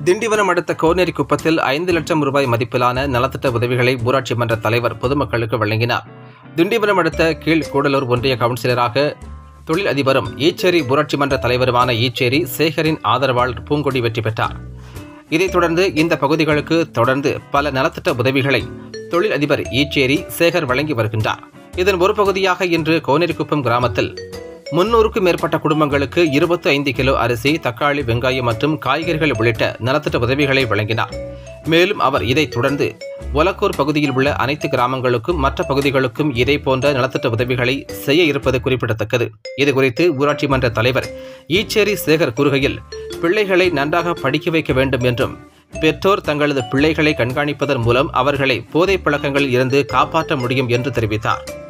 திண்டிவனம் அடுத்த கோனேரி குப்பத்தில் ஐந்து லட்சம் ரூபாய் மதிப்பிலான நலத்திட்ட உதவிகளை ஊராட்சி மன்ற தலைவர் பொதுமக்களுக்கு வழங்கினார் திண்டிவனம் அடுத்த கீழ் கூடலூர் ஒன்றிய கவுன்சிலராக தொழில் அதிபரும் ஈச்சேரி ஊராட்சி மன்ற தலைவருமான ஈச்சேரி சேகரின் ஆதரவாளர் பூங்கொடி வெற்றி பெற்றார் இதைத் தொடர்ந்து இந்த பகுதிகளுக்கு தொடர்ந்து பல நலத்திட்ட உதவிகளை தொழில் அதிபர் ஈச்சேரி சேகர் வழங்கி வருகின்றார் இதன் ஒரு பகுதியாக இன்று கோனேரிக்குப்பம் கிராமத்தில் முன்னூறுக்கும் மேற்பட்ட குடும்பங்களுக்கு இருபத்தி ஐந்து கிலோ அரிசி தக்காளி வெங்காயம் மற்றும் காய்கறிகள் உள்ளிட்ட நலத்திட்ட உதவிகளை வழங்கினார் மேலும் அவர் இதைத் தொடர்ந்து ஒலக்கூர் பகுதியில் உள்ள அனைத்து கிராமங்களுக்கும் மற்ற பகுதிகளுக்கும் இதே போன்ற நலத்திட்ட உதவிகளை செய்ய இருப்பது குறிப்பிடத்தக்கது இதுகுறித்து ஊராட்சி மன்ற தலைவர் ஈச்சேரி சேகர் கூறுகையில் பிள்ளைகளை நன்றாக படிக்க வைக்க வேண்டும் என்றும் பெற்றோர் தங்களது பிள்ளைகளை கண்காணிப்பதன் மூலம் அவர்களை போதைப் பழக்கங்களில் இருந்து காப்பாற்ற முடியும் என்று தெரிவித்தார்